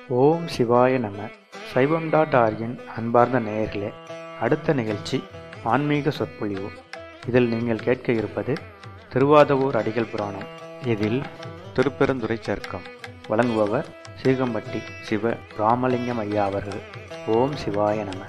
ஓம் சிவாய நம சைவம் டாட் ஆர்கின் அன்பார்ந்த நேயர்களே அடுத்த நிகழ்ச்சி ஆன்மீக சொற்பொழிவு இதில் நீங்கள் கேட்க இருப்பது திருவாதவூர் அடிகள் புராணம் இதில் திருப்பெருந்துறை சர்க்கம் வழங்குபவர் சீகம்பட்டி சிவ ராமலிங்கம் ஐயா அவர்கள் ஓம் சிவாய நம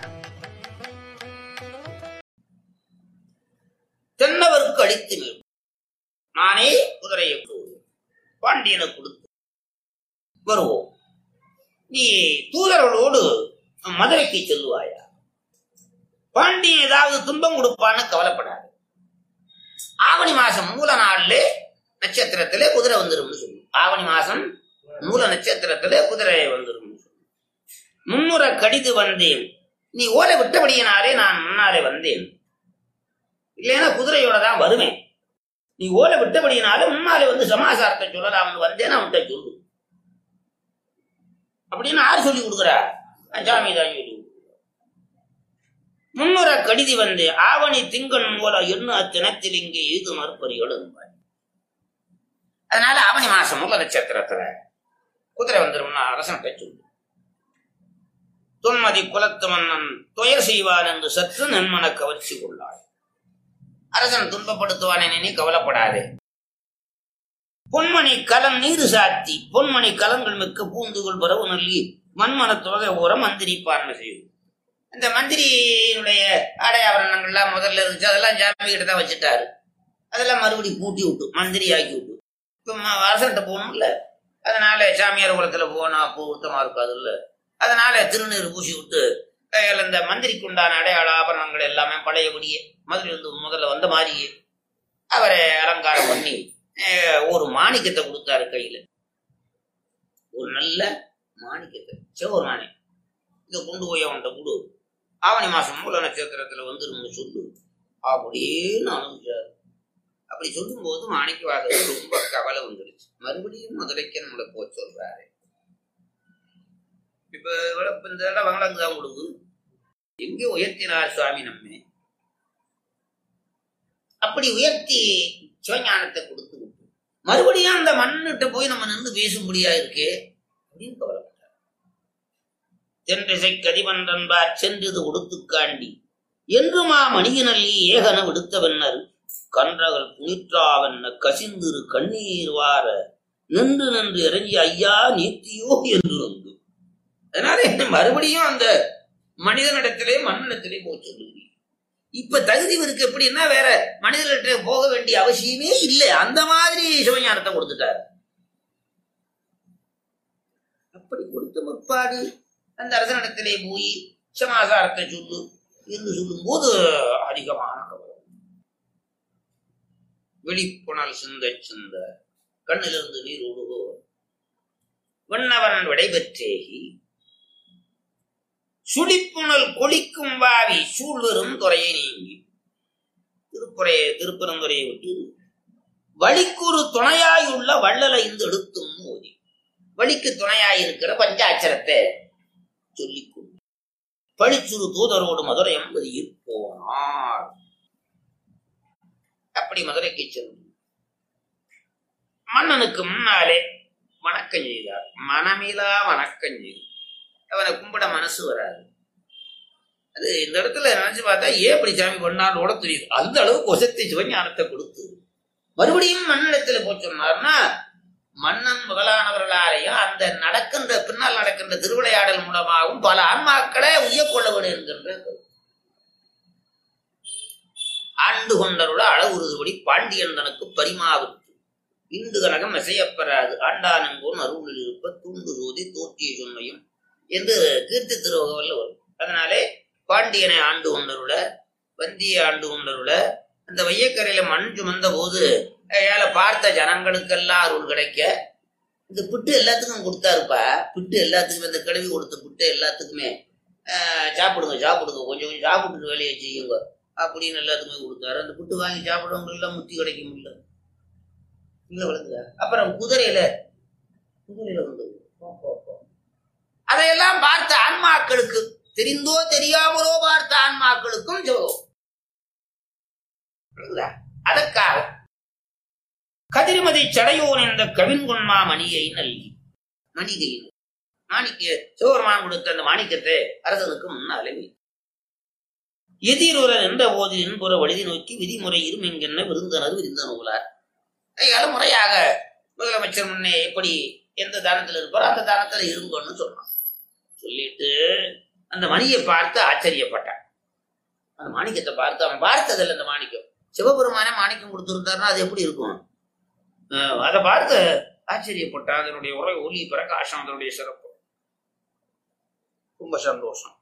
தென்னவருக்கு அளித்து நீ நானே குதிரையை போடுவேன் பாண்டியனை கொடுத்து வருவோம் நீ தூதர்களோடு மதுரைக்கு செல்லுவாயா பாண்டியன் ஏதாவது துன்பம் கொடுப்பான்னு கவலைப்படாது ஆவணி மாசம் மூல நாள்ல நட்சத்திரத்திலே குதிரை வந்துரும்னு சொல்லு ஆவணி மாசம் மூல நட்சத்திரத்திலே குதிரை வந்துரும் முன்னுரை கடிது வந்தேன் நீ ஓலை விட்டபடியினாலே நான் முன்னாலே வந்தேன் இல்லைன்னா குதிரையோட தான் வருவேன் நீ ஓலை விட்டபடியினால முன்னாலே வந்து சமாசாரத்தை சொல்லலாம்னு வந்தேன் அவன்கிட்ட சொல்லு அப்படின்னு யார் சொல்லி கொடுக்குறா சாமி தான் சொல்லி கொடுக்குறா. முன்னுரை கடிதி வந்து ஆவணி திங்கன் மூல எண்ணு அத்தினத்தில் இங்கே இது மறுப்பறியோடு என்பார் அதனால ஆவணி மாசம் மூல நட்சத்திரத்துல குதிரை வந்துரும்னா அரசன்கிட்ட சொல்லு தொன்மதி குலத்து மன்னன் துயர் செய்வான் என்று சற்று நன்மன கவர்ச்சி கொள்ளாள் அரசன் துன்பப்படுத்துவான் நீ கவலைப்படாதே பொன்மணி கலம் நீரு சாத்தி பொன்மணி கலங்கள் மிக்க பூந்துகள் பரவு நல்லி மண்மன தொகை ஓரம் மந்திரிப்பான்னு செய்யும் இந்த மந்திரியினுடைய ஆடை ஆபரணங்கள்லாம் முதல்ல இருந்துச்சு அதெல்லாம் ஜாமி கிட்ட தான் வச்சுட்டாரு அதெல்லாம் மறுபடி பூட்டி விட்டு மந்திரி ஆக்கி விட்டு இப்போ அரசன்கிட்ட போகணும்ல அதனால சாமியார் குளத்துல போனா பூத்தமா இருக்காதுல்ல அதனால திருநீர் பூசி விட்டு கையில இந்த மந்திரிக்கு உண்டான அடையாள ஆபரணங்கள் எல்லாமே பழையபடியே மதுரை வந்து முதல்ல வந்த மாதிரியே அவரை அலங்காரம் பண்ணி அஹ், ஒரு மாணிக்கத்தை கொடுத்தாரு கையில ஒரு நல்ல மாணிக்கத்தை சிவஒரு மாணி இதை கொண்டு போய் அவன்கிட்ட கொடு ஆவணி மாசம் மூல நட்சத்திரத்துல வந்துரும்னு சொல்லு அப்படின்னு அனுப்பிச்சாரு அப்படி சொல்லும்போது மாணிக்கவாதர் ரொம்ப கவலை வந்துருச்சு மறுபடியும் மதுரைக்கு நம்மளை போக சொல்றாரு இப்ப இவ்வளவு- இப்ப இந்த இடம் வங்களாங்க தான் கொடுக்கு எங்கே உயர்த்தினார் சுவாமி நம்மை அப்படி உயர்த்தி சிவஞானத்தை கொடுத்து விட்டு மறுபடியும் அந்த மண்ணிட்ட போய் நம்ம நின்று பேசும்படியா இருக்கே அப்படின்னு கவலைப்பட்டார் தென்றிசை கதிவன்றன்பார் சென்றது கொடுத்து காண்டி என்றுமா மணியினல்லி ஏகன விடுத்த வென்னர் கன்றகள் புனிற்றாவென்ன கசிந்திரு கண்ணீர் வார நின்று நின்று இறங்கி ஐயா நீத்தியோ என்று வந்து அதனால என்ன மறுபடியும் அந்த மனிதனிடத்திலே மண்ணிடத்திலே போக சொல்லுங்க இப்ப தகுதி இருக்கு எப்படின்னா வேற மனிதர்கிட்ட போக வேண்டிய அவசியமே இல்லை அந்த மாதிரி சிவஞானத்தை கொடுத்துட்டாரு அப்படி கொடுத்த முற்பாடு அந்த அரசனிடத்திலே போய் சமாசாரத்தை சொல்லு என்று சொல்லும்போது அதிகமான கவலை வெளிப்புணல் சிந்த சிந்த கண்ணிலிருந்து நீர் ஒழுகோ விண்ணவன் விடைபெற்றேகி சுழிப்புணல் கொளிக்கும் வாவி சூழ்வரும் துறையை நீங்கி திருப்புறையை திருப்பரந்துரையை விட்டு வழிக்குறு துணையாயுள்ள வள்ளலை இந்த எடுத்தும் மோதி வழிக்கு துணையாயிருக்கிற பஞ்சாட்சரத்தை சொல்லிக் கொண்டு பழிச்சுரு தூதரோடு மதுரை எம்பதியில் போனார் அப்படி மதுரைக்கு சென்று மன்னனுக்கு முன்னாலே வணக்கம் செய்தார் மனமிலா வணக்கம் செய்தார் அவனை கும்பிட மனசு வராது அது இந்த இடத்துல நினைச்சு பார்த்தா ஏன் இப்படி சாமி பண்ணாலோட தெரியுது அந்த அளவுக்கு ஒசத்தி சிவஞானத்தை கொடுத்து மறுபடியும் மண்ணிடத்துல போய் சொன்னார்னா மன்னன் முதலானவர்களாலேயும் அந்த நடக்கின்ற பின்னால் நடக்கின்ற திருவிளையாடல் மூலமாகவும் பல ஆன்மாக்களை உய்யக்கொள்ள வேண்டும் என்கின்ற கருத்து. ஆண்டு கொண்டருட அளவுறுதிபடி பாண்டியன் தனக்கு பரிமாவிற்கு இந்து கனகம் இசையப்பெறாது ஆண்டானங்கோன் அருளில் இருப்ப தூண்டு சோதி தோற்றிய சொன்னையும் என்று கீர்த்தி திருவகவல்ல வரும் அதனாலே பாண்டியனை ஆண்டு கொண்டருட வந்திய ஆண்டு கொண்டருட அந்த வையக்கரையில மண் சுமந்த போது ஏழை பார்த்த ஜனங்களுக்கெல்லாம் அருள் கிடைக்க இந்த புட்டு எல்லாத்துக்கும் கொடுத்தாருப்பா புட்டு எல்லாத்துக்குமே இந்த கிழவி கொடுத்த புட்டு எல்லாத்துக்குமே ஆஹ், சாப்பிடுங்க சாப்பிடுங்க கொஞ்சம் கொஞ்சம் சாப்பிட்டுட்டு வேலையை செய்யுங்க அப்படின்னு எல்லாத்துக்குமே கொடுத்தாரு அந்த புட்டு வாங்கி சாப்பிடுறவங்க எல்லாம் முத்தி கிடைக்க முடியல இல்ல விளங்குதா அப்புறம் குதிரையில குதிரையில வந்து போ, போ, போ. அதையெல்லாம் பார்த்த ஆன்மாக்களுக்கு தெரிந்தோ தெரியாமலோ பார்த்த ஆன்மாக்களுக்கும் ஜெபம். விளங்குதா? அதற்காக கதிர்மதி சடையோன் என்ற கவின்குன்மா மணியை நல்கி மணிகை மாணிக்க சிவபெருமான் கொடுத்த அந்த மாணிக்கத்தை அரசனுக்கு முன்னாலே வைத்தார் எதிரொர என்ற போது என்புற வழிதி நோக்கி விதிமுறை இருமெங்கென்ன விருந்தனர் விருந்தனுலார் அதனால முறையாக முதலமைச்சர் முன்னே எப்படி எந்த தானத்தில் இருப்பாரோ அந்த தானத்துல இருங்கன்னு சொன்னான் சொல்லிட்டு அந்த மணியை பார்த்து ஆச்சரியப்பட்டான் அந்த மாணிக்கத்தை பார்த்து அவன் பார்த்ததில்லை அந்த மாணிக்கம் சிவபெருமானே மாணிக்கம் கொடுத்துருந்தாருன்னா அது எப்படி இருக்கும் அஹ் அதை பார்த்து ஆச்சரியப்பட்டான் அதனுடைய உரை ஒலி பிரகாசம் அதனுடைய சிறப்பு ரொம்ப சந்தோஷம்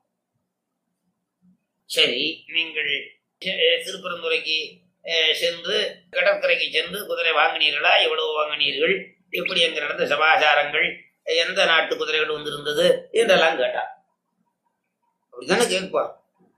சரி நீங்கள் அஹ், திருப்பரந்துரைக்கு அஹ், சென்று கடற்கரைக்கு சென்று குதிரை வாங்கினீர்களா எவ்வளவு வாங்கினீர்கள் எப்படி அங்க நடந்த சமாச்சாரங்கள் எந்த நாட்டு குதிரைகள் வந்திருந்தது என்றெல்லாம் கேட்டான் அப்படித்தானே கேட்பான்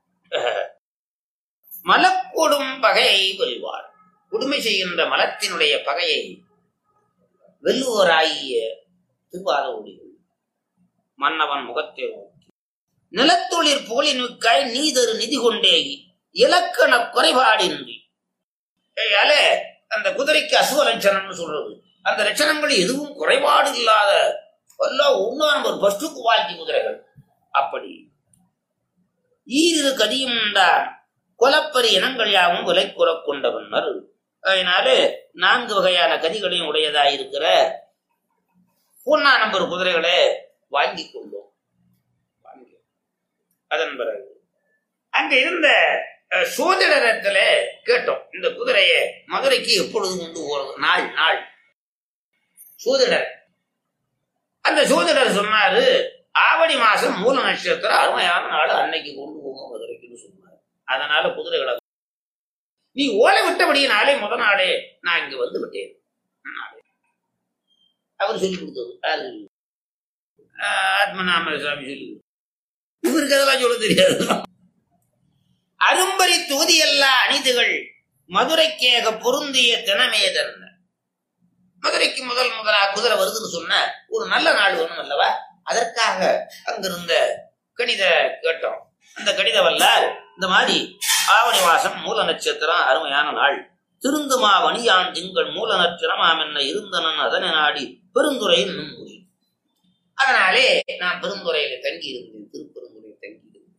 மலக்கொடும் பகையை வெல்வார் கொடுமை செய்கின்ற மலத்தினுடைய பகையை வெல்லுவராகிய திருவாத ஒளிகள் மன்னவன் முகத்தை நோக்கி நிலத்தொழிற் புகழினுக்காய் நீதரு நிதி கொண்டேகி இலக்கண குறைபாடின்றி ஏயால அந்த குதிரைக்கு அசுவ லட்சணம்னு சொல்றது அந்த லட்சணங்கள் எதுவும் குறைபாடு இல்லாத எல்லாம் ஒன்னா நம்பர் ஃபர்ஸ்ட் குவாலிட்டி குதிரைகள் அப்படி ஈரிரு கதியும் உண்டான் கொலப்பரி இனங்கள் யாவும் விலை குறக் கொண்ட பின்னர் அதனால நான்கு வகையான கதிகளையும் உடையதாயிருக்கிற பூர்ணா நம்பர் குதிரைகளை வாங்கி கொண்டோம் வாங்கி அதன் பிறகு அங்க இருந்த அஹ், சோதிடரத்துல கேட்டோம் இந்த குதிரையை மதுரைக்கு எப்பொழுது கொண்டு போறது நாள் நாள் சோதிடர் அந்த சோதிடர் சொன்னாரு ஆவணி மாசம் மூல நட்சத்திரம் அருமையான நாள் அன்னைக்கு கொண்டு போங்க மதுரைக்குன்னு சொன்னார் அதனால குதிரைகளை நீ ஓலை விட்டபடியினாலே முத நாளே நான் இங்க வந்து விட்டேன் நாளே. அவர் சொல்லி கொடுத்தது யாரு சொல்லி கொடுத்தது? ஆஹ் ஆத்மநாம சாமி சொல்லி கொடுத்தது. இவருக்கு அதெல்லாம் சொல்ல தெரியாது அரும்பரி தொகுதியல்லா அணிதுகள் மதுரைக்கேக பொருந்திய தினமேதன் மதுரைக்கு முதல் முதலா குதிரை வருதுன்னு சொன்ன ஒரு நல்ல நாள் வேணும் அல்லவா அதற்காக அங்கிருந்த கணித கேட்டோம் அந்த கணித வல்லார் இந்த மாதிரி ஆவணி மாசம் மூல நட்சத்திரம் அருமையான நாள் திருந்துமா வணியான் திங்கள் மூல நட்சத்திரமாம் என்ன இருந்தனன் அதனை நாடி பெருந்துறையில் நுண்புரி அதனாலே நான் பெருந்துறையில தங்கி இருந்தேன் திருப்பெருந்துறையில் தங்கி இருந்தேன்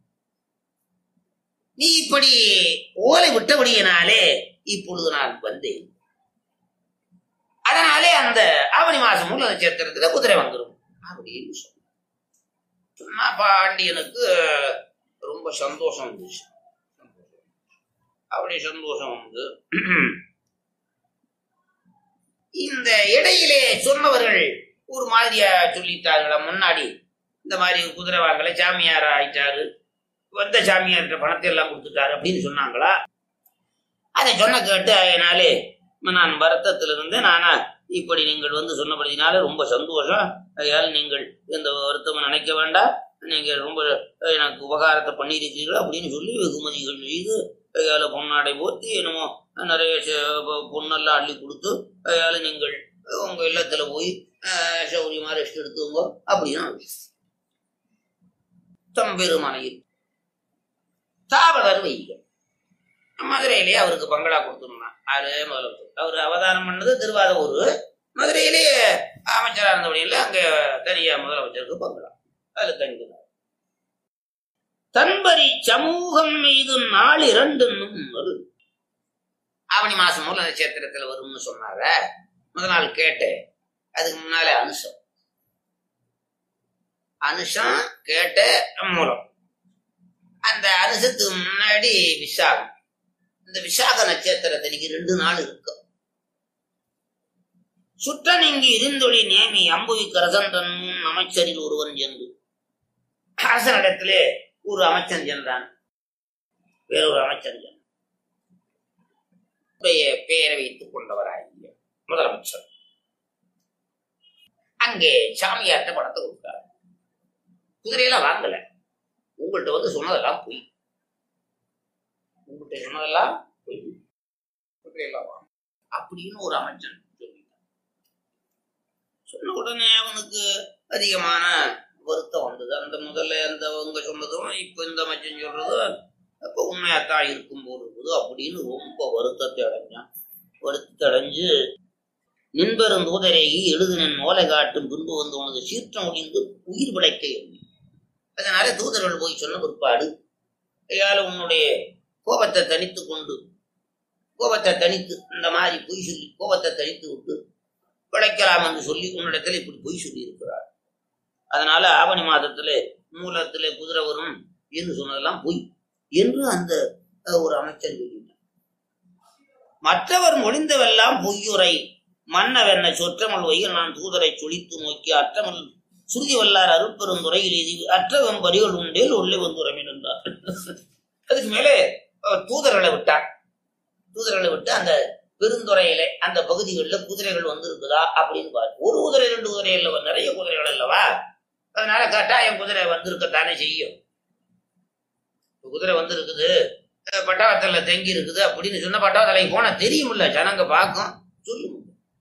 நீ இப்படி ஓலை விட்டபடியினாலே இப்பொழுது நான் வந்தேன் அதனாலே அந்த ஆவணி மாசம் மூல நட்சத்திரத்துல குதிரை வந்துடும் அப்படின்னு சொன்ன சொன்னா பாண்டியனுக்கு ரொம்ப சந்தோஷம் வந்துச்சு அப்படி சந்தோஷம் வந்து இந்த இடையிலே சொன்னவர்கள் ஒரு மாதிரியா சொல்லிட்டார்களா முன்னாடி இந்த மாதிரி குதிரை வாங்கல சாமியார் ஆயிட்டாரு வந்த சாமியார்கிட்ட பணத்தை எல்லாம் கொடுத்துட்டாரு அப்படின்னு சொன்னாங்களா அதை சொன்ன கேட்டு அதனாலே நான் வருத்தத்தில் இருந்து நானா இப்படி நீங்கள் வந்து சொன்னபடினால ரொம்ப சந்தோஷம் அதனால் நீங்கள் எந்த வருத்தமும் நினைக்க வேண்டாம் நீங்கள் ரொம்ப எனக்கு உபகாரத்தை பண்ணியிருக்கீர்கள் அப்படின்னு சொல்லி வெகுமதிகள் செய்து கையால் பொன்னாடை போத்தி என்னமோ நிறைய ச- பொ- பொண்ணெல்லாம் அள்ளி கொடுத்து கையால் நீங்கள் உங்கள் இல்லத்தில் போய் அஹ், சௌரியமா ரெஸ்ட் எடுத்துங்க அப்படின்னு தம்பெருமனையில் தாவதர் வைகள் மதுரையிலேயே அவருக்கு பங்களா கொடுத்துருந்தான் ஆறு முதலமைச்சர் அவர் அவதாரம் பண்ணது திருவாரூர் மதுரையிலேயே அமைச்சராக இருந்தபடியில் அங்க தனியா முதலமைச்சருக்கு பங்களா அதுல தங்கினார் தன்பரி சமூகம் மீது நாள் இரண்டு வருது ஆவணி மாசம் மூல நட்சத்திரத்துல வரும்னு சொன்னார முத நாள் கேட்டேன் அதுக்கு முன்னால அனுஷம் அனுஷம் கேட்ட மூலம் அந்த அனுஷத்துக்கு முன்னாடி விசாகம் இந்த விசாக நட்சத்திரத்திற்கு ரெண்டு நாள் இருக்கும் சுற்றன் இங்கு இருந்தொழி நேமி அம்புவி கரசந்தன் அமைச்சரில் ஒருவன் சென்று அரசனிடத்திலே ஒரு அமைச்சன் சென்றான் வேறொரு அமைச்சன் சென்றான் உடைய பெயரை வைத்துக் கொண்டவராகிய முதலமைச்சர் அங்கே சாமியார்ட்ட பணத்தை கொடுத்தார் குதிரையெல்லாம் வாங்கல உங்கள்கிட்ட வந்து சொன்னதெல்லாம் பொய் உங்கள்கிட்ட சொன்னதெல்லாம் பொய் குதிரையெல்லாம் வாங்க அப்படின்னு ஒரு அமைச்சன் சொல்லிட்டான் சொன்ன உடனே அவனுக்கு அதிகமான வருத்தம் வந்தது அந்த முதல்ல அந்த அவங்க சொன்னதும் இப்ப இந்த அமைச்சன் சொல்றதும் அப்ப உண்மையாத்தான் இருக்கும் போது இருக்குது அப்படின்னு ரொம்ப வருத்தத்தை அடைஞ்சான் வருத்தத்தை அடைஞ்சு நின்பெரும் தூதரேகி எழுதுனின் ஓலை காட்டும் பின்பு வந்து உனது சீற்றம் ஒழிந்து உயிர் பிழைக்க எண்ணி அதனால தூதர்கள் போய் சொன்ன பிற்பாடு ஐயால உன்னுடைய கோபத்தை தனித்து கொண்டு கோபத்தை தனித்து இந்த மாதிரி பொய் சொல்லி கோபத்தை தனித்து விட்டு பிழைக்கலாம் என்று சொல்லி உன்னிடத்தில் இப்படி பொய் சொல்லி இருக்கிறார் அதனால ஆவணி மாதத்திலே மூலத்திலே குதிரை வரும் என்று சொன்னதெல்லாம் பொய் என்று அந்த அஹ், ஒரு அமைச்சர் சொல்லிட்டார் மற்றவர் மொழிந்தவெல்லாம் பொய்யுரை மன்னவென்ன சொற்றமல் வையில் நான் தூதரை சுழித்து நோக்கி அற்றமல் சுருதி வல்லார் அருட்பெருந்துறையில் இது அற்றவம் வரிகள் உண்டேல் உள்ளே வந்துறமின் என்றார் அதுக்கு மேலே அஹ், தூதர்களை விட்டார் தூதர்களை விட்டு அந்த பெருந்துறையிலே அந்த பகுதிகளில் குதிரைகள் வந்திருக்குதா அப்படின்னு பாரு ஒரு குதிரை ரெண்டு குதிரை இல்லவா நிறைய குதிரைகள் அல்லவா அதனால கட்டாயம் குதிரை வந்திருக்கத்தானே செய்யும் இப்ப குதிரை வந்திருக்குது அஹ் பட்டாளத்துல தங்கி இருக்குது அப்படின்னு சொன்ன பட்டாளத்தலைக்கு போனா தெரியுமில்ல ஜனங்க பார்க்கும் சொல்லும்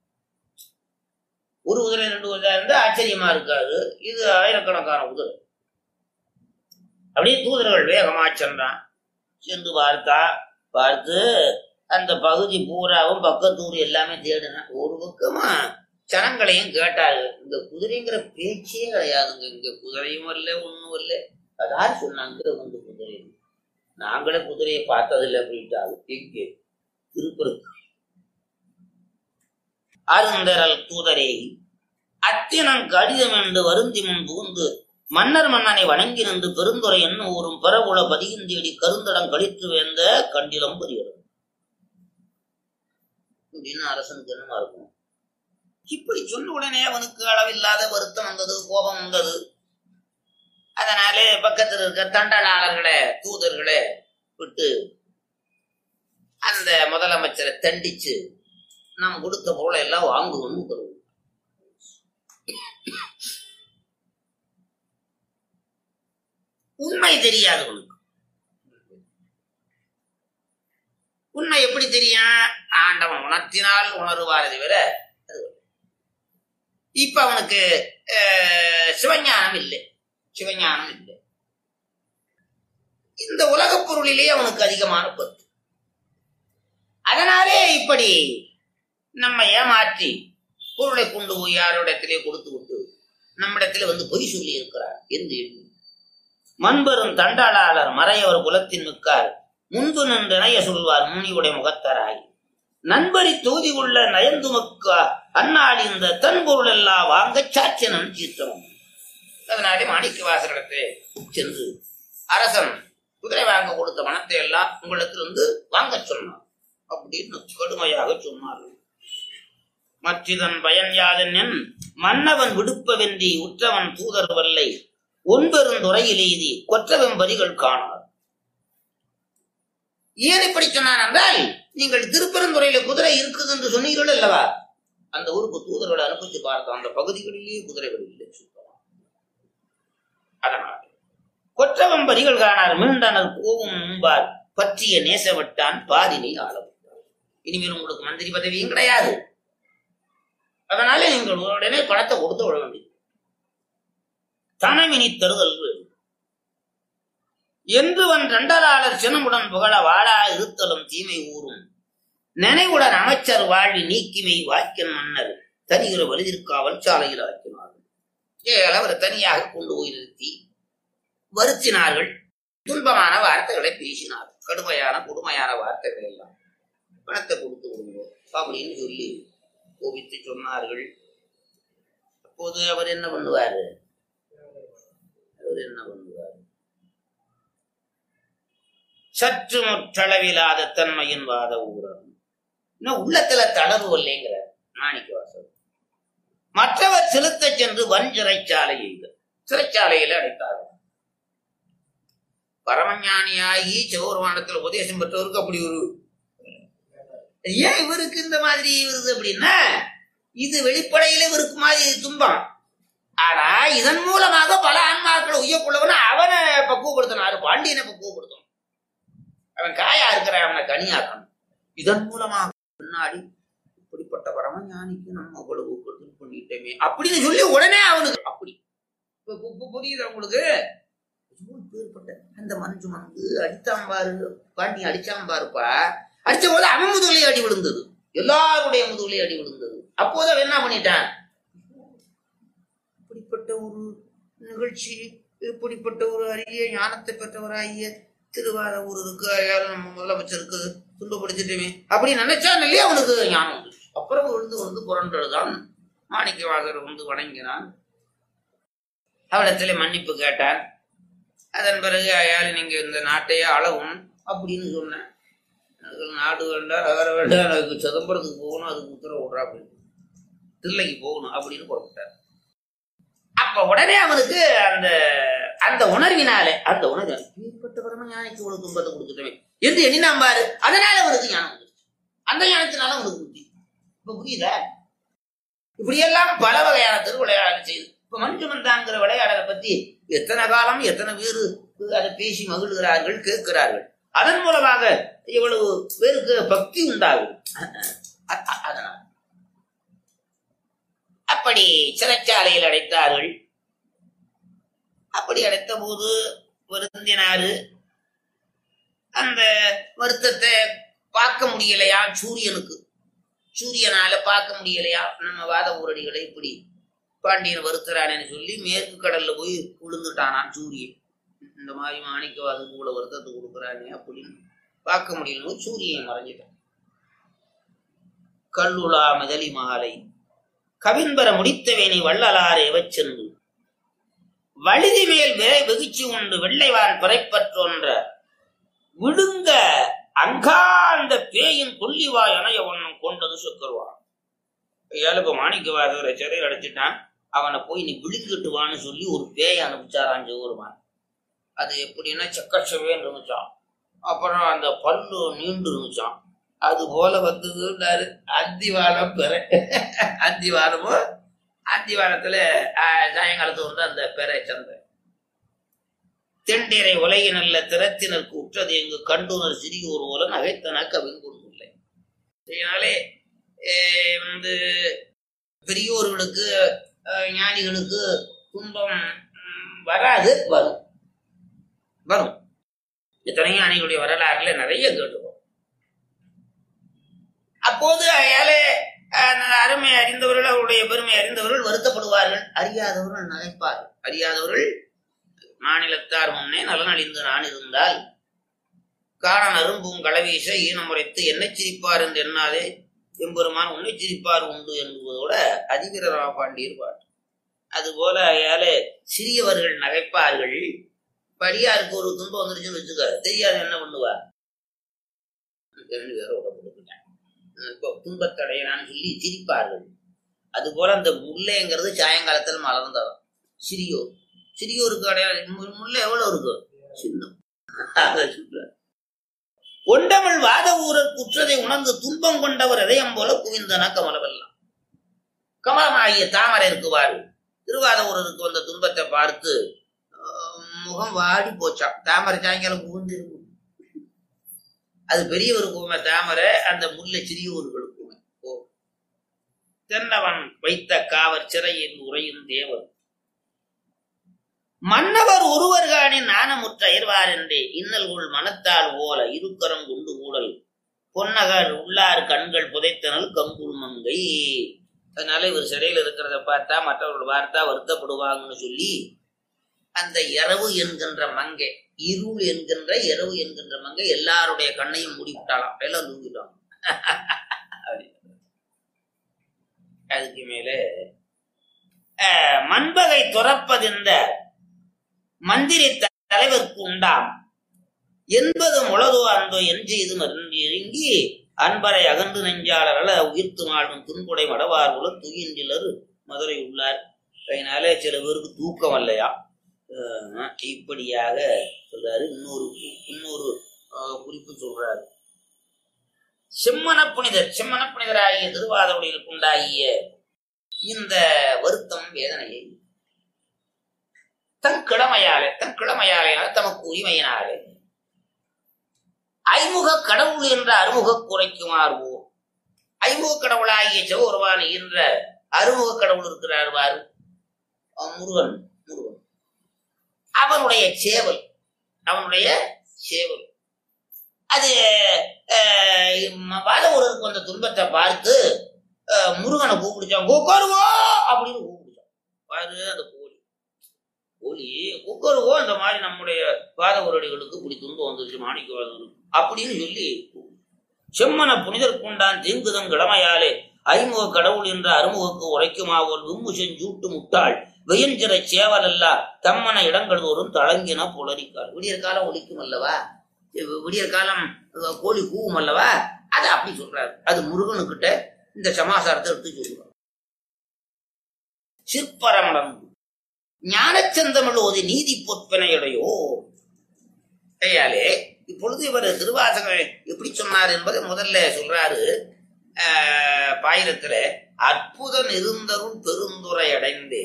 ஒரு குதிரை ரெண்டு குதிரை இருந்தா ஆச்சரியமா இருக்காது இது ஆயிரக்கணக்கான குதிரை அப்படியே தூதர்கள் வேகமா சென்றான் சென்று பார்த்தா பார்த்து அந்த பகுதி பூராவும் பக்கத்தூர் எல்லாமே தேடினான் ஒரு பக்கமா ஜனங்களையும் கேட்டாரு இந்த குதிரைங்கிற பேச்சே கிடையாதுங்க இங்க குதிரையும் வரல ஒண்ணும் வரல அதான் சொன்னாங்க வந்து குதிரை நாங்களே குதிரையை பார்த்ததில்லை அப்படின்ட்டாங்க எங்கே திருப்பூர் அருந்தரல் தூதரே அத்தினன் கடிதம் என்று வருந்தி முன் புகுந்து மன்னர் மன்னனை வணங்கி நின்று பெருந்துரை என்ன ஊரும் பிறகுல பதிகிந்தேடி கருந்தடம் கழித்து வேந்த கண்டிலம் புரிகிறது அப்படின்னு அரசனுக்கு என்னமா இருக்கும் இப்படி சொன்ன உடனே அவனுக்கு அளவில்லாத வருத்தம் வந்தது கோபம் வந்தது அதனாலே பக்கத்தில் இருக்க தண்டலாளர்களே தூதர்களே விட்டு அந்த முதலமைச்சரை தண்டிச்சு நாம் கொடுத்த பொருளை எல்லாம் வாங்குவோம்னு உத்தரவு உண்மை தெரியாது உனக்கு உண்மை எப்படி தெரியும் ஆண்டவன் உணர்த்தினால் உணருவார் தவிர அது வரும். இப்ப அவனுக்கு அஹ், சிவஞானம் இல்லை சிவஞானம் இல்லை இந்த உலகப் பொருளிலேயே அவனுக்கு அதிகமான பற்று அதனாலே இப்படி நம்ம ஏமாற்றி பொருளை கொண்டு போய் யாரோடத்திலே கொடுத்து விட்டு நம்மிடத்திலே வந்து பொய் சொல்லி இருக்கிறார் என்று எண்ணி மண்பெரும் தண்டாளாளர் மறையவர் குலத்தின் மிக்கார் முன்பு நின்று இணைய சொல்வார் முனிவுடைய முகத்தராய் நண்பரி தொகுதி உள்ள நயந்துமக்க அந்நாள் இந்த தன் பொருள் எல்லாம் வாங்க சாட்சியனும் சீத்தனும் அதனாலே மாணிக்க வாசகத்தை சென்று அரசன் குதிரை வாங்க கொடுத்த பணத்தை எல்லாம் உங்களிடத்திலிருந்து வாங்க சொன்னான் அப்படின்னு கடுமையாக சொன்னார்கள் மற்றிதன் பயன் யாதெனின் மன்னவன் விடுப்பவென்றி உற்றவன் தூதர் வல்லை ஒன்பெருந்துறையில் எய்தி கொற்றவன் வரிகள் காணார் ஏன் இப்படி சொன்னான் என்றால் நீங்கள் திருப்பெருந்துறையில குதிரை இருக்குது என்று சொன்னீர்கள் அல்லவா அந்த ஊருக்கு தூதர்களை அனுப்பிச்சு பார்த்தோம் அந்த பகுதிகளிலேயே குதிரைகள் இல்லை சுத்தமா அதனால் கொற்றவன் வரிகள் காணார் மீண்டனர் கோவும் முன்பார் பற்றிய நேசவட்டான் பாதினை ஆளவிட்டார் இனிமேல் உங்களுக்கு மந்திரி பதவியும் கிடையாது அதனால நீங்கள் உடனே பணத்தை கொடுத்து விட வேண்டியது தனமினி தருதல் வேண்டும் என்றுவன் ரெண்டராளர் சினமுடன் புகழ வாழா இருத்தலும் தீமை ஊறும் நினைவுடன் அமைச்சர் வாழ்வி நீக்கிமை வாக்கின் மன்னர் தனிகிற வலிதிருக்காவல் சாலையில் ஆக்கினார்கள் ஏழ அவர் தனியாக கொண்டு போய் நிறுத்தி வருத்தினார்கள் துன்பமான வார்த்தைகளை பேசினார்கள் கடுமையான கொடுமையான வார்த்தைகள் எல்லாம் பணத்தை கொடுத்து விடுவோம் அப்படின்னு சொல்லி கோபித்து சொன்னார்கள் அப்போது அவர் என்ன பண்ணுவாரு அவர் என்ன பண்ணுவார் சற்று முற்றளவில்லாத தன்மையின் வாத ஊரம் இன்னும் உள்ளத்துல தளர்வு இல்லைங்கிற மாணிக்க வாசல் மற்றவர் செலுத்த சென்று வன் சிறைச்சாலை எய்த சிறைச்சாலையில அடைத்தார்கள் பரமஞானியாகி சிவபெருமானத்துல உபதேசம் பெற்றவருக்கு அப்படி ஒரு ஏன் இவருக்கு இந்த மாதிரி வருது அப்படின்னா இது வெளிப்படையில இவருக்கு மாதிரி துன்பம் ஆனா இதன் மூலமாக பல ஆன்மாக்களை உய்யக்குள்ளவன அவனை பக்குவப்படுத்தினாரு பாண்டியனை பக்குவப்படுத்தணும் அவன் காயா இருக்கிற அவனை கனியாக்கணும் இதன் மூலமாக பின்னாடி இப்படிப்பட்ட பரமஞானிக்கு நம்ம அவ்வளவு கருத்து பண்ணிட்டோமே அப்படின்னு சொல்லி உடனே அவனுக்கு அப்படி இப்ப பு- பு- புரியுதா உங்களுக்கு பேர்பட்ட அந்த மஞ்சு வந்து அடித்தான் பாரு பாண்டியன் அடிச்சான் பாருப்பா அடிச்ச போது அவன் முதுகுலயே அடி விழுந்தது எல்லாருடைய முதுகுலயே அடி விழுந்தது அப்போது அவன் என்ன பண்ணிட்டான் இப்படிப்பட்ட ஒரு நிகழ்ச்சி இப்படிப்பட்ட ஒரு அரிய ஞானத்தை பெற்றவராகிய திருவாத ஊருக்கு யாரும் நம்ம முதலமைச்சருக்கு துன்பப்படுத்திட்டுமே அப்படி நினைச்சான் இல்லையா அவனுக்கு ஞானம் வந்துச்சு. அப்புறம் விழுந்து விழுந்து புரண்டதுதான் மாணிக்கவாசர் வந்து வணங்கினான் அவளிடத்துல மன்னிப்பு கேட்டான் அதன் பிறகு அயால் நீங்க இந்த நாட்டையே அளவும் அப்படின்னு சொன்னேன் எனக்கு நாடு வேண்டாம் நகர வேண்டாம் எனக்கு சிதம்பரத்துக்கு போகணும் அதுக்கு உத்தரவு விடுறா அப்படின்னு தில்லைக்கு போகணும் அப்படின்னு புறப்பட்டார் அப்ப உடனே அவனுக்கு அந்த அந்த உணர்வினாலே அந்த உணர்வு இப்படிப்பட்ட பரம ஞானிக்கு ஒரு துன்பத்தை கொடுத்துட்டோமே என்று எண்ணினான் பாரு அதனால அவனுக்கு ஞானம் வந்துருச்சு அந்த ஞானத்தினால அவனுக்கு புத்தி இப்ப புரியுதா இப்படியெல்லாம் பல வகையான திருவிளையாடல் செய்து இப்ப மஞ்சுமந்தாங்கிற விளையாடலை பத்தி எத்தனை காலம் எத்தனை பேரு அதை பேசி மகிழ்கிறார்கள் கேட்கிறார்கள் அதன் மூலமாக இவ்வளவு பேருக்கு பக்தி உண்டாகும் அ- அ- அதனால் அப்படி சிறைச்சாலையில் அடைத்தார்கள் அப்படி அடைத்த போது வருந்தினாரு அந்த வருத்தத்தை பார்க்க முடியலையா சூரியனுக்கு சூரியனால பார்க்க முடியலையா நம்ம வாத ஊரடிகளை இப்படி பாண்டியன் வருத்துறானேன்னு சொல்லி மேற்கு கடல்ல போய் விழுந்துட்டானான் சூரியன் இந்த மாதிரி மாணிக்கவாதுக்கு கூட வருத்தத்தை கொடுக்குறானே அப்படின்னு பார்க்க முடியல சூரியன் மறைஞ்சிட்டான் கல்லுலா முதலி மாலை கவின்பர முடித்தவேனை வள்ளலார் எவச் சென்று வழுதி மேல் விரை வெகுச்சி உண்டு வெள்ளைவான் பிறைப்பற்றொன்ற விடுங்க அங்காந்த பேயின் கொல்லிவாய் அணைய ஒண்ணும் கொண்டது சுக்கருவான் ஏழுக்கு மாணிக்கவாதவரை சிறையில் அடைச்சிட்டான் அவனை போய் நீ விழுங்கிட்டு வான்னு சொல்லி ஒரு பேயை அனுப்பிச்சாரான் சிவருமான் அது எப்படின்னா செக்கச்சவேன்னு இருந்துச்சான் அப்புறம் அந்த பல்லு நீண்டு இருந்துச்சான் அது போல வந்ததுன்னாரு அந்திவானம் பெற அந்திவானமும் அந்திவானத்துல ஆஹ், சாயங்காலத்து வந்து அந்த பெறை சந்தை தெண்டிரை உலகி நல்ல திறத்தினருக்கு உற்றது எங்கு கண்டுனர் சிறியோர் போல நகைத்தன கவின் கொண்டுள்ளே இதனாலே eh, வந்து பெரியோர்களுக்கு அஹ், ஞானிகளுக்கு துன்பம் ம், வராது வரும் வரும் இத்தனை ஞானிகளுடைய வரலாறுல நிறைய கேட்டுவோம் அப்போது அயாலே அஹ், அருமை அறிந்தவர்கள் அவருடைய பெருமை அறிந்தவர்கள் வருத்தப்படுவார்கள் அறியாதவர்கள் நகைப்பார்கள் அறியாதவர்கள் மாநிலத்தார் முன்னே நலனழிந்து நான் இருந்தால் காண நரும்பும் களவீச ஈனமுறைத்து என்ன சிரிப்பார் என்று எண்ணாதே எம்பெருமான் உன்னை சிரிப்பார் உண்டு என்பதோட அதிவீரரா பாண்டியர் பாட்டு அதுபோல அயாலே சிறியவர்கள் நகைப்பார்கள் படியாருக்கு ஒரு துன்பம் வந்துருச்சுன்னு வச்சுக்க தெரியாது என்ன பண்ணுவா ரெண்டு பேரும் உடம்புட்டாங்க இப்போ துன்பத்தடையலான்னு சொல்லி சிரிப்பார்கள் அதுபோல அந்த முல்லைங்கிறது சாயங்காலத்தில் மலர்ந்தவன் சிறியோர் சிறியோருக்கு அடையாளம் மு- முல்லை எவ்வளவு இருக்கும் சின்ன அதை சொல்றார். ஒண்டமிழ் வாத ஊரர் குற்றதை உணர்ந்து துன்பம் கொண்டவர் இதயம் போல குவிந்தன கமலவெல்லாம் கமலமாகிய தாமரை இருக்குவார் திருவாத ஊரருக்கு வந்த துன்பத்தை பார்த்து ஆஹ், முகம் வாடி போச்சாம் தாமரை சாயங்காலம் குவிந்து இருக்கும் அது பெரியவருக்குமே தாமரை அந்த முல்லை சிறியவர்களுக்குமே ஓ தென்னவன் வைத்த காவர் சிறையில் உறையும் தேவர் மன்னவர் ஒருவர்கானின் நாணமுற்ற அயர்வார் என்றே இன்னல்குள் மனத்தால் ஓல இருக்கரம் குண்டு கூடல் பொன்னகர் உள்ளார் கண்கள் புதைத்தனல் கங்குல் மங்கை அதனால இவர் சிறையில் இருக்கிறத பார்த்தா மற்றவர்கள் பார்த்தா வருத்தப்படுவாங்கன்னு சொல்லி அந்த இரவு என்கின்ற மங்கை இருள் என்கின்ற இரவு என்கின்ற மங்கை எல்லாருடைய கண்ணையும் மூடி விட்டாலாம் எல்லாம் தூங்கிட்டாங்க அதுக்கு மேலே அஹ், மண்பகை துறப்பதிந்த மந்திரி தலைவர்க்கு உண்டாம் என்பது முளதோ அந்தோ எஞ்செய்து மருந்திறங்கி அன்பரை அகன்று நெஞ்சாளர்கள உயிர்த்து நாடும் துன்புடை மடவார் உல துயின்றிலர் மதுரை உள்ளார் அதனால சில பேருக்கு தூக்கம் இல்லையா அஹ் இப்படியாக சொல்றாரு இன்னொரு இன்னொரு அஹ், குறிப்பு சொல்றாரு செம்மன புனிதர் செம்மன புனிதராகிய திருவாதவடிகளுக்கு உண்டாகிய இந்த வருத்தம் வேதனையை தன் கிழமையாலே தன் கிழமையாலே தமக்கு உரிமையினாலே ஐமுக கடவுள் என்ற அறுமுக குறைக்குமாறுவோ ஐமுக கடவுளாகிய சிவபெருமான் என்ற அறுமுக கடவுள் இருக்கிறார் வாரு அவன் முருகன் முருகன் அவனுடைய சேவல் அவனுடைய சேவல் அது அஹ், வாதவூருக்கு வந்த துன்பத்தை பார்த்து அஹ், முருகனை கூப்பிடுச்சான் கொக்கருவோ அப்படின்னு கூப்பிடுச்சான் பாரு அந்த கோழி கோழி கொக்கருவோ இந்த மாதிரி நம்முடைய பாத உரடிகளுக்கு இப்படி துன்பம் வந்துருச்சு மாணிக்க அப்படின்னு சொல்லி செம்மன புனிதர் கொண்டான் தீங்குதம் கிழமையாலே ஐமுக கடவுள் என்ற அருமுகக்கு உரைக்குமாவோல் விம்மு செஞ்சூட்டு முட்டாள் வெயஞ்சிற சேவல் அல்ல தம்மன இடங்கள் தோறும் தழங்கின புலரிக்கால் விடியற் காலம் ஒலிக்கும் அல்லவா வி- விடியற் காலம் அஹ், கோழி கூவும் அல்லவா அது அப்படி சொல்றாரு அது முருகனுக்கிட்ட இந்த சமாசாரத்தை எடுத்து சொல்லுவார் சிற்பரமணம் ஞானச்சந்தமிழ் ஓதி நீதி பொற்பனையுடையோ கையாலே இப்பொழுது இவர் திருவாசகம் எப்படி சொன்னார் என்பதை முதல்ல சொல்றாரு ஆஹ், பாயிரத்துல அற்புதம் இருந்தருள் பெருந்துரை அடைந்து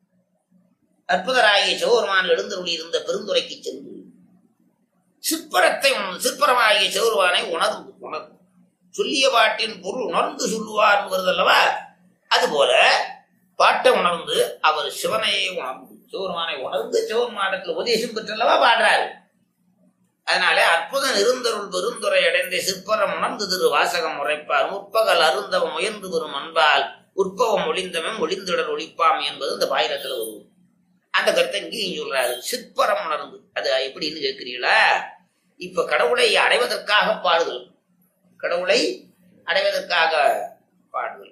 அற்புதராகிய சிவபெருமான் எழுந்தருளி இருந்த பெருந்துரைக்கு சென்று சிற்பரத்தை உணர்ந்து சிற்பரமாகிய சிவபெருமானை உணர்ந்து உணர்ந்து சொல்லிய பாட்டின் பொருள் உணர்ந்து சொல்லுவார் வருதல்லவா அதுபோல பாட்டை உணர்ந்து அவர் சிவனையே உணர்ந்து சிவபெருமானை உணர்ந்து சிவபெருமானத்தில் உபதேசம் பெற்றல்லவா பாடுறாரு அதனாலே அற்புதம் இருந்தருள் பெருந்துரை அடைந்த சிற்பரம் உணர்ந்து திரு வாசகம் உரைப்பார் முற்பகல் அருந்தவம் முயன்று வரும் அன்பால் உற்பவம் ஒளிந்தவன் ஒளிந்திடர் ஒளிப்பாம் என்பது இந்த பாயிரத்துல வரும் அந்த கருத்தை இங்கேயும் சொல்றாரு சிற்பரம் உணர்ந்து அது எப்படின்னு கேட்கிறீங்களா இப்ப கடவுளை அடைவதற்காக பாடுதல் கடவுளை அடைவதற்காக பாடுதல்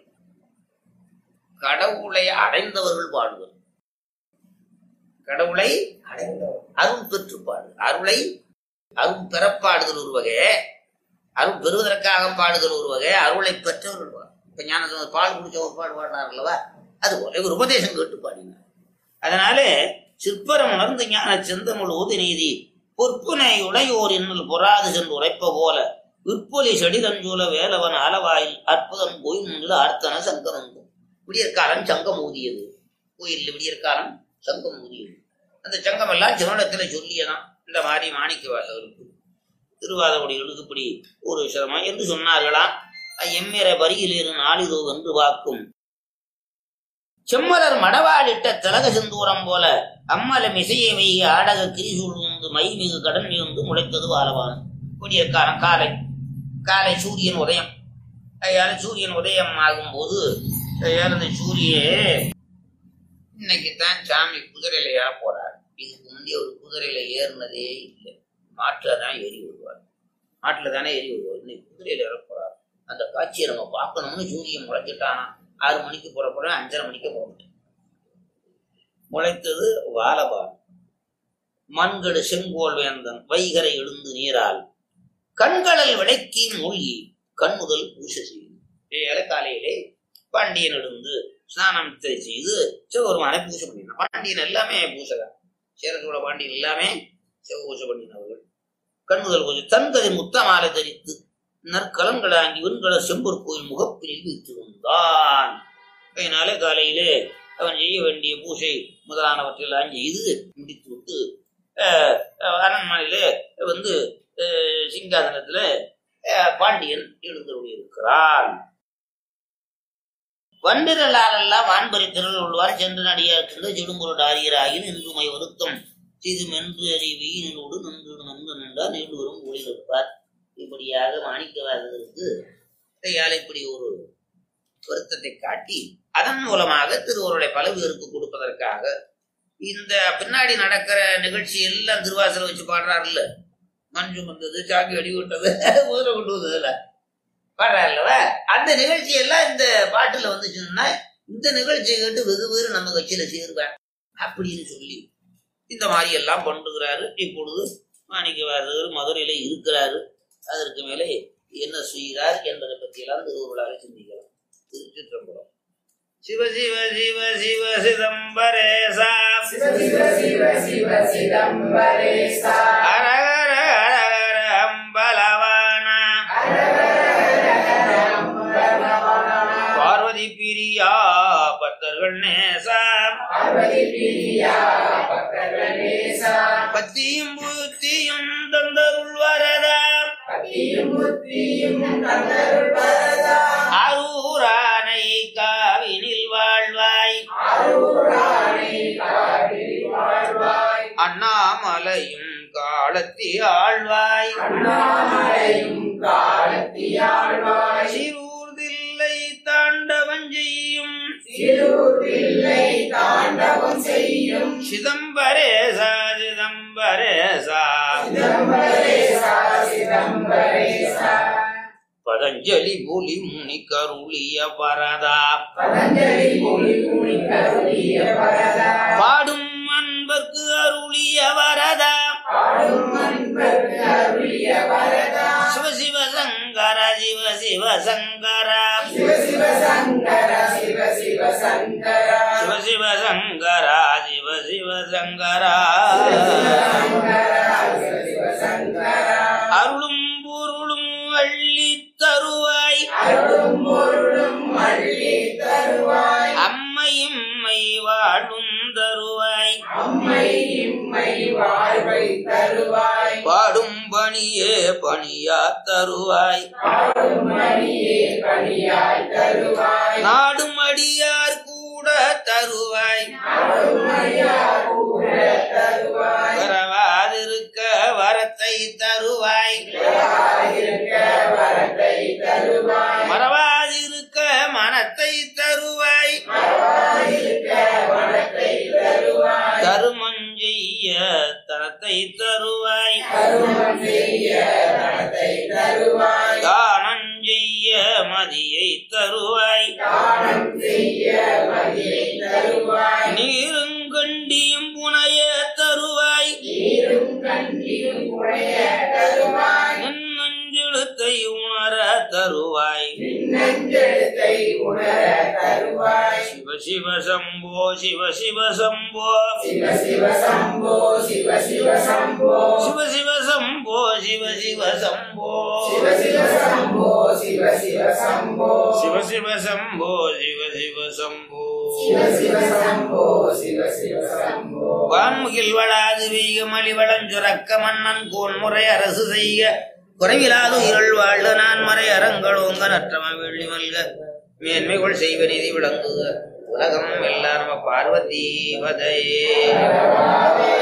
கடவுளை அடைந்தவர்கள் பாடுதல் கடவுளை அடைந்தவர் அருள் பெற்று பாடு அருளை அருள் பெறப்பாடுதல் ஒரு வகை அருள் பெறுவதற்காக பாடுதல் ஒரு வகை அருளை பெற்றவர்கள் பாடு இப்ப ஞான பால் குடிச்ச ஒரு பாடு பாடினார் அல்லவா அது போல ஒரு உபதேசம் கேட்டு பாடினார் அதனால சிற்பரம் உணர்ந்து ஞான செந்தமிழ் ஓது நீதி பொற்புனை உடையோர் இன்னல் பொறாது சென்று உரைப்ப போல விற்பொலி செடிரஞ்சூல வேலவன் ஆலவாயில் அற்புதம் கோயில் ஆர்த்தன சங்கம் விடியற்காலம் சங்கம் ஊதியது கோயிலில் விடியற்காலம் சங்கம் ஊதியது அந்த சங்கம் எல்லாம் சிவனிடத்துல சொல்லியதான் இந்த மாதிரி மாணிக்க வாசகருக்கு திருவாதகுடிகளுக்கு இப்படி ஒரு சிரமம் என்று சொன்னார்களாம் எம்மிற வரியிலேறு நாளிதோ என்று வாக்கும் செம்மலர் மடவாடிட்ட திலக செந்தூரம் போல அம்மலம் இசையை வைகி ஆடக கிரிசூழ் உண்டு மை மிகு கடன் மிகுந்து முளைத்தது வாழவான் விடியற்காலம் காலை காலை சூரியன் உதயம் அதனால சூரியன் உதயம் ஆகும்போது அதனால இந்த சூரிய இன்னைக்கு தான் சாமி குதிரையில ஏற போறார் இதுக்கு முந்தைய ஒரு குதிரையில ஏறினதே இல்லை மாட்டுல தான் ஏறி வருவார் மாட்டுல தானே ஏறி வருவார் இன்னைக்கு குதிரையில ஏற போறார் அந்த காட்சியை நம்ம பார்க்கணும்னு சூரியன் முளைச்சிட்டானா ஆறு மணிக்கு புறப்படுறேன் அஞ்சரை மணிக்கு புறப்பட்டேன் முளைத்தது வாலபால் மண்கடு செங்கோல் வேந்தன் வைகரை எழுந்து நீரால் கண்களல் விளக்கி மூழ்கி கண்முதல் பூசை செய்யும் ஏழை காலையிலே பாண்டியன் எழுந்து ஸ்நானம் செய்து சிவபெருமானை பூஜை பண்ணினான் பாண்டியன் எல்லாமே பூசகன் சேரசோழ பாண்டியன் எல்லாமே சிவ பூஜை பண்ணினவர்கள் கண்முதல் பூஜை தன்கதை முத்தமாலை தரித்து நற்கலன்களாங்கி வெண்கல செம்பொர் கோயில் முகப்பினில் வைத்து வந்தான் அதனாலே காலையிலே அவன் செய்ய வேண்டிய பூஜை முதலானவற்றெல்லாம் செய்து முடித்து விட்டு அஹ், அஹ், அரண்மனையிலே வந்து அஹ், சிங்காதனத்துல அஹ், பாண்டியன் எழுந்தருளி இருக்கிறான் வண்டிரலாலெல்லாம் வான்பரி திரள் உள்ளவார் சென்று நடிகார்க்கின்ற செடும்பொருள் ஆரியராகி நின்றுமை வருத்தம் செய்து மென்று அறி வெயினோடு நின்று நன்று நின்றார் நீண்டு வரும் ஒளியில் இருப்பார் இப்படியாக மாணிக்கவாதருக்கு கையால் இப்படி ஒரு வருத்தத்தை காட்டி அதன் மூலமாக திருவருடைய பல பேருக்கு கொடுப்பதற்காக இந்த பின்னாடி நடக்கிற நிகழ்ச்சி எல்லாம் திருவாசல வச்சு பாடுறாருல்ல மஞ்சு வந்தது சாக்கி அடி விட்டது குதிரை கொண்டு வந்ததுல பாடுறாருல்லவா அந்த நிகழ்ச்சி எல்லாம் இந்த பாட்டுல வந்துச்சுன்னா இந்த நிகழ்ச்சியை கேட்டு வெகு பேரு நம்ம கட்சியில சேருவேன் அப்படின்னு சொல்லி இந்த மாதிரி எல்லாம் பண்ணுகிறாரு இப்பொழுது மாணிக்கவாசகர் மதுரையில இருக்கிறாரு அதற்கு மேலே என்ன செய்கிறார் என்பதை பற்றியெல்லாம் திருவுருளாக சிந்திக்கலாம் திருச்சிற்றம்பலம் சிவ சிவ சிவ சிவ சிதம்பரேசா சிவ சிவ சிவ சிவ சிதம்பரேசா ஹரஹர ஹரஹர அம்பலவானா பார்வதி பிரியா பக்தர்கள் நேசா பார்வதி பிரியா பக்தர்களேசா பத்தியும் புத்தியும் தந்தருள் வரதா பக்தியும் புத்தியும் தந்தருள் வரதா அரூரானை காவினில் வாழ்வாய் ஆரூராணி காவிரி வாழ்வாய் அண்ணாமலையும் காலத்தி ஆழ்வாய் அண்ணாமலையும் காலத்தியாழ்வாய் சிறூர்தில்லை தாண்டவ செய்யும் சிறுபிள்ளை தாண்டவம் செய்யும் சிதம்பரேசா சிதம்பரேசா சிதம்பரேசா சிதம்பரேசா பதஞ்சலி புலி முனி கருளிய பரதா பதஞ்சலி மொழி மொழி கருளிய வரதா பாடும் அன்பர்க்கு அருளிய வரதா பாடும் அன்பர்க்கு அருளிய வரதா சிவ சிவ சங்கர சிவ சிவ சங்கர சிவ சிவ சங்கர சிவ சிவ சங்கர சிவ சிவ சங்கர சிவ சிவ சங்கரா சிவ சிவ சங்கர அருளும் பொருளும் அள்ளி தருவாய் அருளும் பொருளும் அள்ளி தருவாய் அம்மை இம்மை வாழும் தருவாய் அம்மை இம்மை வாழ்வை தருவாய் பாடும் பணியே பணியா தருவாய் பாடும் மணியே பணியாய் தருவாய் நாடும் அடியார் கூட தருவாய் நாடும் மணியா கூட தருவாய் வரவாதிருக்க வரத்தை தருவாய் இருக்க வரத்தை தருவாய் மறவாதிருக்க மனத்தை தருவாய் இருக்க வனத்தை தருவாய் தருமஞ்செய்ய தனத்தை தருவாய் கருமம் செய்ய தனத்தை தருவாய் தானஞ்செய்ய மதியை தருவாய் தானம் செய்ய மதியை தருவாய் நீருங்கண்டியும் புனைய தருவாய் நீரும் கண்டியும் உடைய தருவாய் நன்னஞ்செழுத்தை உணர தருவாய் நெஞ்செழுத்தை உணர தருவாய் சிவ சிவ சம்போ சிவ சிவ சம்போ சிவ சிவ சம்போ சிவ சிவ சம்போ சிவ சிவ சம்போ சிவ சிவ சம்போ சிவ சிவ சம்போ சிவ சிவ சம்போ சிவ சிவ சம்போ சிவ சிவ சம்போ சிவ சிவ சம்போ சிவ சிவ சம்போ வான்முகில் வளாது வெய்க மலிவளம் சுரக்க மன்னன் கோன்முறை அரசு செய்க குறைவிலாது இருள் வாழ்க நான் மறை அறங்களோங்க நற்றம வெள்ளி மல்க மேன்மைகள் செய்வ நிதி விளங்குக உலகம் எல்லாம் நம்ம பார்வதி பதையே